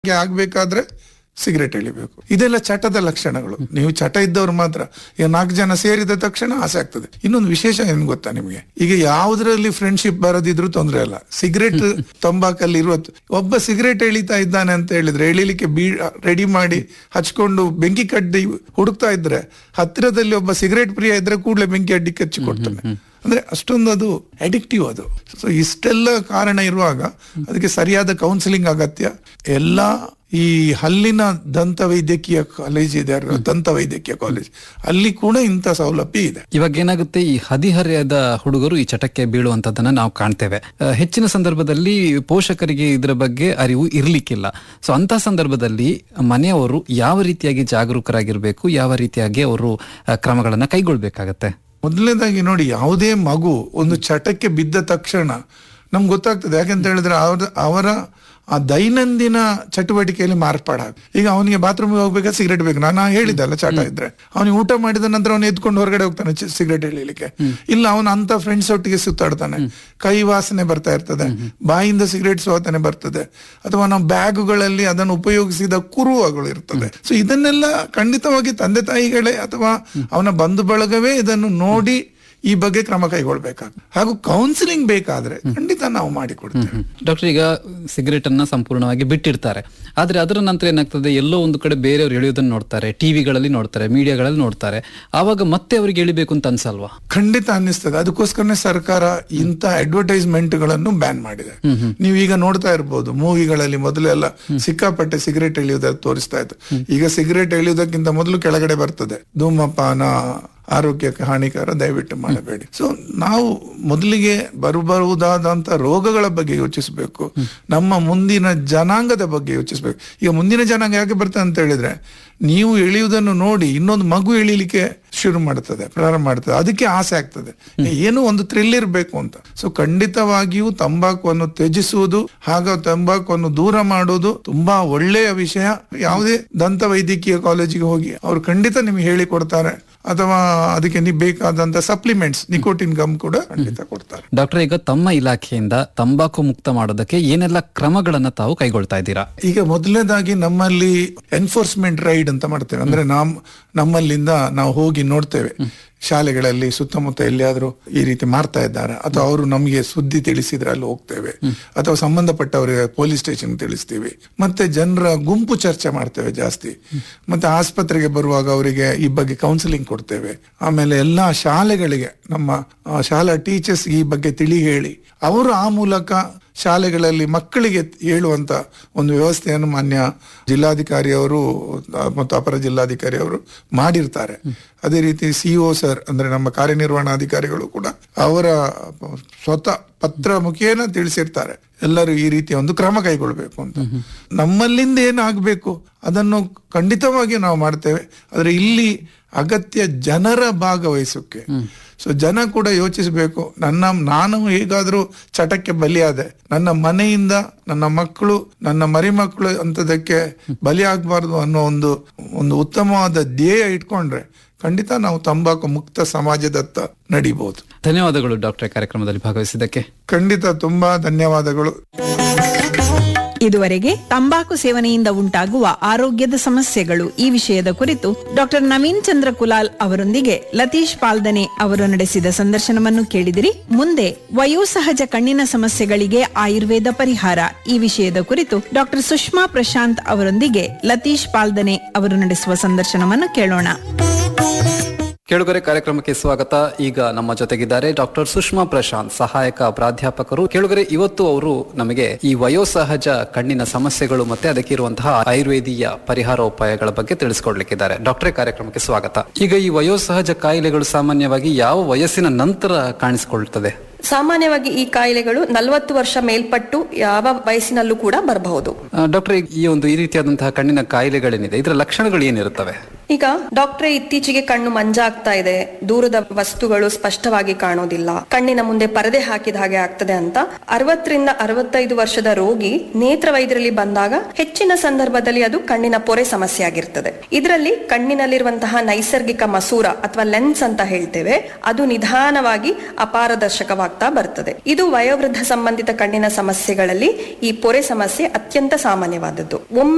ಗೆ ಆಗ್ಬೇಕಾದ್ರೆ ಸಿಗರೇಟ್ ಎಳಿಬೇಕು ಇದೆಲ್ಲ ಚಟದ ಲಕ್ಷಣಗಳು ನೀವು ಚಟ ಇದ್ದವ್ರು ಮಾತ್ರ ಈಗ ನಾಲ್ಕು ಜನ ಸೇರಿದ ತಕ್ಷಣ ಆಸೆ ಆಗ್ತದೆ ಇನ್ನೊಂದು ವಿಶೇಷ ಏನ್ ಗೊತ್ತಾ ನಿಮಗೆ ಈಗ ಯಾವ್ದ್ರಲ್ಲಿ ಫ್ರೆಂಡ್ಶಿಪ್ ಬರೋದಿದ್ರು ತೊಂದ್ರೆ ಇಲ್ಲ ಸಿಗರೇಟ್ ತಂಬಾಕಲ್ಲಿ ಇರುವ ಒಬ್ಬ ಸಿಗರೇಟ್ ಎಳಿತಾ ಇದ್ದಾನೆ ಅಂತ ಹೇಳಿದ್ರೆ ಎಳಿಲಿಕ್ಕೆ ಬೀ ರೆಡಿ ಮಾಡಿ ಹಚ್ಕೊಂಡು ಬೆಂಕಿ ಕಡ್ಡಿ ಹುಡುಕ್ತಾ ಇದ್ರೆ ಹತ್ತಿರದಲ್ಲಿ ಒಬ್ಬ ಸಿಗರೇಟ್ ಪ್ರಿಯ ಇದ್ರೆ ಕೂಡಲೇ ಬೆಂಕಿ ಅಡ್ಡಿ ಕಚ್ಚಿ ಕೊಡ್ತಾನೆ ಅಂದ್ರೆ ಅಷ್ಟೊಂದು ಅದು ಅಡಿಕ್ಟಿವ್ ಅದು ಸೊ ಇಷ್ಟೆಲ್ಲ ಕಾರಣ ಇರುವಾಗ ಅದಕ್ಕೆ ಸರಿಯಾದ ಕೌನ್ಸಿಲಿಂಗ್ ಅಗತ್ಯ ಎಲ್ಲ ಈ ಹಲ್ಲಿನ ದಂತ ವೈದ್ಯಕೀಯ ಕಾಲೇಜ್ ಇದೆ ಅಲ್ವಾ, ದಂತ ವೈದ್ಯಕೀಯ ಕಾಲೇಜ್ ಅಲ್ಲಿ ಕೂಡ ಇಂಥ ಸೌಲಭ್ಯ ಇದೆ ಇವಾಗ ಏನಾಗುತ್ತೆ ಈ ಹದಿಹರೆಯದ ಹುಡುಗರು ಈ ಚಟಕ್ಕೆ ಬೀಳುವಂತದನ್ನ ನಾವು ಕಾಣ್ತೇವೆ ಆ, ಹೆಚ್ಚಿನ ಸಂದರ್ಭದಲ್ಲಿ ಪೋಷಕರಿಗೆ ಇದರ ಬಗ್ಗೆ ಅರಿವು ಇರ್ಲಿಕ್ಕಿಲ್ಲ ಸೊ ಅಂತ ಸಂದರ್ಭದಲ್ಲಿ ಮನೆಯವರು ಯಾವ ರೀತಿಯಾಗಿ ಜಾಗರೂಕರಾಗಿರ್ಬೇಕು ಯಾವ ರೀತಿಯಾಗಿ ಅವರು ಆ, ಕ್ರಮಗಳನ್ನ ಕೈಗೊಳ್ಬೇಕಾಗತ್ತೆ ಮೊದಲನೇದಾಗಿ ನೋಡಿ ಯಾವುದೇ ಮಗು ಒಂದು ಚಟಕ್ಕೆ ಬಿದ್ದ ತಕ್ಷಣ ನಮ್ಗೆ ಗೊತ್ತಾಗ್ತದೆ ಯಾಕಂತ ಹೇಳಿದ್ರೆ ಅವ್ರ ಅವರ ಆ ದೈನಂದಿನ ಚಟುವಟಿಕೆಯಲ್ಲಿ ಮಾರ್ಪಾಡಾಗ ಈಗ ಅವನಿಗೆ ಬಾತ್ರೂಮ್ಗೆ ಹೋಗ್ಬೇಕಾದ್ರೆ ಸಿಗರೇಟ್ ಬೇಕು ನಾನು ಹೇಳಿದ್ದಲ್ಲ ಚಟ ಇದ್ರೆ ಅವನಿಗೆ ಊಟ ಮಾಡಿದ ನಂತರ ಅವನು ಎದ್ಕೊಂಡು ಹೊರಗಡೆ ಹೋಗ್ತಾನೆ ಚಿ- ಸಿಗರೇಟ್ ಎಳಿಲಿಕ್ಕೆ ಇಲ್ಲ ಅವನು ಅಂತ ಫ್ರೆಂಡ್ಸ್ ಒಟ್ಟಿಗೆ ಸುತ್ತಾಡ್ತಾನೆ ಕೈ ವಾಸನೆ ಬರ್ತಾ ಇರ್ತದೆ ಬಾಯಿಂದ ಸಿಗರೇಟ್ ಸುವಾಸನೆ ಬರ್ತದೆ ಅಥವಾ ನಾವು ಬ್ಯಾಗುಗಳಲ್ಲಿ ಅದನ್ನು ಉಪಯೋಗಿಸಿದ ಕುರುವಗಳು ಇರ್ತದೆ ಸೊ ಇದನ್ನೆಲ್ಲ ಖಂಡಿತವಾಗಿ ತಂದೆ ತಾಯಿಗಳೇ ಅಥವಾ ಅವನ ಬಂಧು ಬಳಗವೇ ಇದನ್ನು ನೋಡಿ ಈ ಬಗ್ಗೆ ಕ್ರಮ ಕೈಗೊಳ್ಬೇಕಾಗ್ತದೆ ಹಾಗೂ ಕೌನ್ಸಿಲಿಂಗ್ ಬೇಕಾದ್ರೆ ಖಂಡಿತ ನಾವು ಮಾಡಿಕೊಡ್ತೇವೆ ಡಾಕ್ಟರ್ ಈಗ ಸಿಗರೇಟ್ ಅನ್ನ ಸಂಪೂರ್ಣವಾಗಿ ಬಿಟ್ಟಿರ್ತಾರೆ ಆದ್ರೆ ಅದರ ನಂತರ ಏನಾಗ್ತದೆ ಎಲ್ಲೋ ಒಂದು ಕಡೆ ಬೇರೆಯವ್ರು ಎಳೆಯೋದನ್ನ ನೋಡ್ತಾರೆ ಟಿವಿಗಳಲ್ಲಿ ನೋಡ್ತಾರೆ ಮೀಡಿಯಾಗಳಲ್ಲಿ ನೋಡ್ತಾರೆ ಆವಾಗ ಮತ್ತೆ ಅವರಿಗೆ ಎಳಿಬೇಕು ಅಂತ ಅನ್ಸಲ್ವಾ ಖಂಡಿತ ಅನ್ನಿಸ್ತದೆ ಅದಕ್ಕೋಸ್ಕರನೇ ಸರ್ಕಾರ ಇಂಥ ಅಡ್ವರ್ಟೈಸ್ಮೆಂಟ್ ಗಳನ್ನು ಬ್ಯಾನ್ ಮಾಡಿದೆ ನೀವು ಈಗ ನೋಡ್ತಾ ಇರ್ಬೋದು ಮೂವಿಗಳಲ್ಲಿ ಮೊದಲೆಲ್ಲ ಸಿಕ್ಕಾಪಟ್ಟೆ ಸಿಗರೇಟ್ ಎಳೆಯುವುದನ್ನು ತೋರಿಸ್ತಾ ಇತ್ತು ಈಗ ಸಿಗರೇಟ್ ಎಳೆಯುವುದಕ್ಕಿಂತ ಮೊದಲು ಕೆಳಗಡೆ ಬರ್ತದೆ ಧೂಮಪಾನ ಆರೋಗ್ಯಕ್ಕೆ ಹಾನಿಕರ ದಯವಿಟ್ಟು ಮಾಡಬೇಡಿ ಸೊ ನಾವು ಮೊದಲಿಗೆ ಬರಬಹುದಾದಂತ ರೋಗಗಳ ಬಗ್ಗೆ ಯೋಚಿಸಬೇಕು ನಮ್ಮ ಮುಂದಿನ ಜನಾಂಗದ ಬಗ್ಗೆ ಯೋಚಿಸಬೇಕು ಈಗ ಮುಂದಿನ ಜನಾಂಗ ಯಾಕೆ ಬರ್ತದೆ ಅಂತ ಹೇಳಿದ್ರೆ ನೀವು ಎಳೆಯುವುದನ್ನು ನೋಡಿ ಇನ್ನೊಂದು ಮಗು ಎಳಿಲಿಕ್ಕೆ ಶುರು ಮಾಡ್ತದೆ ಪ್ರಾರಂಭ ಮಾಡ್ತದೆ ಅದಕ್ಕೆ ಆಸೆ ಆಗ್ತದೆ ಏನೋ ಒಂದು ಥ್ರಿಲ್ ಇರಬೇಕು ಅಂತ ಸೊ ಖಂಡಿತವಾಗಿಯೂ ತಂಬಾಕುವನ್ನು ತ್ಯಜಿಸುವುದು ಹಾಗೂ ತಂಬಾಕುವನ್ನು ದೂರ ಮಾಡುವುದು ತುಂಬಾ ಒಳ್ಳೆಯ ವಿಷಯ ಯಾವುದೇ ದಂತ ವೈದ್ಯಕೀಯ ಕಾಲೇಜಿಗೆ ಹೋಗಿ ಅವರು ಖಂಡಿತ ನಿಮ್ಗೆ ಹೇಳಿ ಕೊಡ್ತಾರೆ ಅಥವಾ ಅದಕ್ಕೆ ನೀವು ಬೇಕಾದಂತ ಸಪ್ಲಿಮೆಂಟ್ಸ್ ನಿಕೋಟಿನ್ ಗಮ್ ಕೂಡ ಖಂಡಿತ ಕೊಡ್ತಾರೆ ಡಾಕ್ಟರ್ ಈಗ ತಮ್ಮ ಇಲಾಖೆಯಿಂದ ತಂಬಾಕು ಮುಕ್ತ ಮಾಡೋದಕ್ಕೆ ಏನೆಲ್ಲ ಕ್ರಮಗಳನ್ನ ತಾವು ಕೈಗೊಳ್ತಾ ಇದ್ದೀರಾ ಈಗ ಮೊದಲನೇದಾಗಿ ನಮ್ಮಲ್ಲಿ ಎನ್ಫೋರ್ಸ್ಮೆಂಟ್ ರೈಡ್ ಅಂತ ಮಾಡ್ತೇವೆ ಅಂದ್ರೆ ನಮ್ ನಮ್ಮಲ್ಲಿಂದ ನಾವು ಹೋಗಿ ನೋಡ್ತೇವೆ ಶಾಲೆಗಳಲ್ಲಿ ಸುತ್ತಮುತ್ತ ಎಲ್ಲಿಯಾದ್ರೂ ಈ ರೀತಿ ಮಾಡ್ತಾ ಇದ್ದಾರೆ ಅಥವಾ ಅವರು ನಮಗೆ ಸುದ್ದಿ ತಿಳಿಸಿದ್ರೆ ಅಲ್ಲಿ ಹೋಗ್ತೇವೆ ಅಥವಾ ಸಂಬಂಧಪಟ್ಟವರಿಗೆ ಪೊಲೀಸ್ ಸ್ಟೇಷನ್ ತಿಳಿಸ್ತೀವಿ ಮತ್ತೆ ಜನರ ಗುಂಪು ಚರ್ಚೆ ಮಾಡ್ತೇವೆ ಜಾಸ್ತಿ ಮತ್ತೆ ಆಸ್ಪತ್ರೆಗೆ ಬರುವಾಗ ಅವರಿಗೆ ಈ ಬಗ್ಗೆ ಕೌನ್ಸಿಲಿಂಗ್ ಕೊಡ್ತೇವೆ ಆಮೇಲೆ ಎಲ್ಲಾ ಶಾಲೆಗಳಿಗೆ ನಮ್ಮ ಆ, ಶಾಲಾ ಟೀಚರ್ಸ್ ಈ ಬಗ್ಗೆ ತಿಳಿ ಹೇಳಿ ಅವರು ಆ ಮೂಲಕ ಶಾಲೆಗಳಲ್ಲಿ ಮಕ್ಕಳಿಗೆ ಹೇಳುವಂತ ಒಂದು ವ್ಯವಸ್ಥೆಯನ್ನು ಮಾನ್ಯ ಜಿಲ್ಲಾಧಿಕಾರಿ ಅವರು ಆ, ಮತ್ತು ಅಪರ ಜಿಲ್ಲಾಧಿಕಾರಿ ಅವರು ಮಾಡಿರ್ತಾರೆ ಅದೇ ರೀತಿ ಸಿಇಒ ಸರ್ ಅಂದ್ರೆ ನಮ್ಮ ಕಾರ್ಯನಿರ್ವಹಣಾಧಿಕಾರಿಗಳು ಕೂಡ ಅವರ ಸ್ವತಃ ಪತ್ರ ಮುಖೇನ ತಿಳಿಸಿರ್ತಾರೆ ಎಲ್ಲರೂ ಈ ರೀತಿಯ ಒಂದು ಕ್ರಮ ಕೈಗೊಳ್ಬೇಕು ಅಂತ ನಮ್ಮಲ್ಲಿಂದ ಏನಾಗಬೇಕು ಅದನ್ನು ಖಂಡಿತವಾಗಿ ನಾವು ಮಾಡ್ತೇವೆ ಆದ್ರೆ ಇಲ್ಲಿ ಅಗತ್ಯ ಜನರ ಭಾಗವಹಿಸೋಕೆ ಸೊ ಜನ ಕೂಡ ಯೋಚಿಸಬೇಕು ನನ್ನ ನಾನು ಹೇಗಾದ್ರೂ ಚಟಕ್ಕೆ ಬಲಿಯಾದೆ ನನ್ನ ಮನೆಯಿಂದ ನನ್ನ ಮಕ್ಕಳು ನನ್ನ ಮರಿ ಮಕ್ಕಳು ಅಂತದಕ್ಕೆ ಬಲಿ ಆಗ್ಬಾರ್ದು ಅನ್ನೋ ಒಂದು ಒಂದು ಉತ್ತಮವಾದ ಧ್ಯೇಯ ಇಟ್ಕೊಂಡ್ರೆ ಖಂಡಿತ ನಾವು ತಂಬಾಕು ಮುಕ್ತ ಸಮಾಜದತ್ತ ನಡಿಬಹುದು ಧನ್ಯವಾದಗಳು ಡಾಕ್ಟರ್ ಕಾರ್ಯಕ್ರಮದಲ್ಲಿ ಭಾಗವಹಿಸಿದ್ದಕ್ಕೆ ಖಂಡಿತ ತುಂಬಾ ಧನ್ಯವಾದಗಳು ಇದುವರೆಗೆ ತಂಬಾಕು ಸೇವನೆಯಿಂದ ಉಂಟಾಗುವ ಆರೋಗ್ಯದ ಸಮಸ್ಯೆಗಳು ಈ ವಿಷಯದ ಕುರಿತು ಡಾಕ್ಟರ್ ನವೀನ್ ಚಂದ್ರ ಕುಲಾಲ್ ಅವರೊಂದಿಗೆ ಲತೀಶ್ ಪಾಲ್ದನೆ ಅವರು ನಡೆಸಿದ ಸಂದರ್ಶನವನ್ನು ಕೇಳಿದಿರಿ ಮುಂದೆ ವಯೋಸಹಜ ಕಣ್ಣಿನ ಸಮಸ್ಯೆಗಳಿಗೆ ಆಯುರ್ವೇದ ಪರಿಹಾರ ಈ ವಿಷಯದ ಕುರಿತು ಡಾಕ್ಟರ್ ಸುಷ್ಮಾ ಪ್ರಶಾಂತ್ ಅವರೊಂದಿಗೆ ಲತೀಶ್ ಪಾಲ್ದನೆ ಅವರು ನಡೆಸುವ ಸಂದರ್ಶನವನ್ನು ಕೇಳೋಣ ಕೇಳುಗರೆ ಕಾರ್ಯಕ್ರಮಕ್ಕೆ ಸ್ವಾಗತ ಈಗ ನಮ್ಮ ಜೊತೆಗಿದ್ದಾರೆ ಡಾಕ್ಟರ್ ಸುಷ್ಮಾ ಪ್ರಶಾಂತ್ ಸಹಾಯಕ ಪ್ರಾಧ್ಯಾಪಕರು ಕೇಳುಗರೆ ಇವತ್ತು ಅವರು ನಮಗೆ ಈ ವಯೋಸಹಜ ಕಣ್ಣಿನ ಸಮಸ್ಯೆಗಳು ಮತ್ತೆ ಅದಕ್ಕೆ ಇರುವಂತಹ ಆಯುರ್ವೇದೀಯ ಪರಿಹಾರೋಪಾಯಗಳ ಬಗ್ಗೆ ತಿಳಿಸ್ಕೊಡ್ಲಿಕ್ಕಿದ್ದಾರೆ ಡಾಕ್ಟರೇ ಕಾರ್ಯಕ್ರಮಕ್ಕೆ ಸ್ವಾಗತ ಈಗ ಈ ವಯೋಸಹಜ ಕಾಯಿಲೆಗಳು ಸಾಮಾನ್ಯವಾಗಿ ಯಾವ ವಯಸ್ಸಿನ ನಂತರ ಕಾಣಿಸಿಕೊಳ್ತದೆ ಸಾಮಾನ್ಯವಾಗಿ ಈ ಕಾಯಿಲೆಗಳು ನಲವತ್ತು ವರ್ಷ ಮೇಲ್ಪಟ್ಟು ಯಾವ ವಯಸ್ಸಿನಲ್ಲೂ ಕೂಡ ಬರಬಹುದು ಆ, ಡಾಕ್ಟರ್ ಈ- ಈ ಒಂದು ಈ ರೀತಿಯಾದಂತಹ ಕಣ್ಣಿನ ಕಾಯಿಲೆಗಳೇನಿದೆ ಇದರ ಲಕ್ಷಣಗಳು ಏನಿರುತ್ತವೆ ಈಗ ಡಾಕ್ಟ್ರೆ ಇತ್ತೀಚೆಗೆ ಕಣ್ಣು ಮಂಜಾಗ್ತಾ ಇದೆ ದೂರದ ವಸ್ತುಗಳು ಸ್ಪಷ್ಟವಾಗಿ ಕಾಣೋದಿಲ್ಲ ಕಣ್ಣಿನ ಮುಂದೆ ಪರದೆ ಹಾಕಿದ ಹಾಗೆ ಆಗ್ತದೆ ಅಂತ ಅರವತ್ತರಿಂದ ಅರವತ್ತೈದು ವರ್ಷದ ರೋಗಿ ನೇತ್ರ ವೈದ್ಯರಲ್ಲಿ ಬಂದಾಗ ಹೆಚ್ಚಿನ ಸಂದರ್ಭದಲ್ಲಿ ಅದು ಕಣ್ಣಿನ ಪೊರೆ ಸಮಸ್ಯೆ ಆಗಿರ್ತದೆ ಇದರಲ್ಲಿ ಕಣ್ಣಿನಲ್ಲಿರುವಂತಹ ನೈಸರ್ಗಿಕ ಮಸೂರ ಅಥವಾ ಲೆನ್ಸ್ ಅಂತ ಹೇಳ್ತೇವೆ ಅದು ನಿಧಾನವಾಗಿ ಅಪಾರದರ್ಶಕವಾಗ್ತಾ ಬರ್ತದೆ ಇದು ವಯೋವೃದ್ಧ ಸಂಬಂಧಿತ ಕಣ್ಣಿನ ಸಮಸ್ಯೆಗಳಲ್ಲಿ ಈ ಪೊರೆ ಸಮಸ್ಯೆ ಅತ್ಯಂತ ಸಾಮಾನ್ಯವಾದದ್ದು ಒಮ್ಮೆ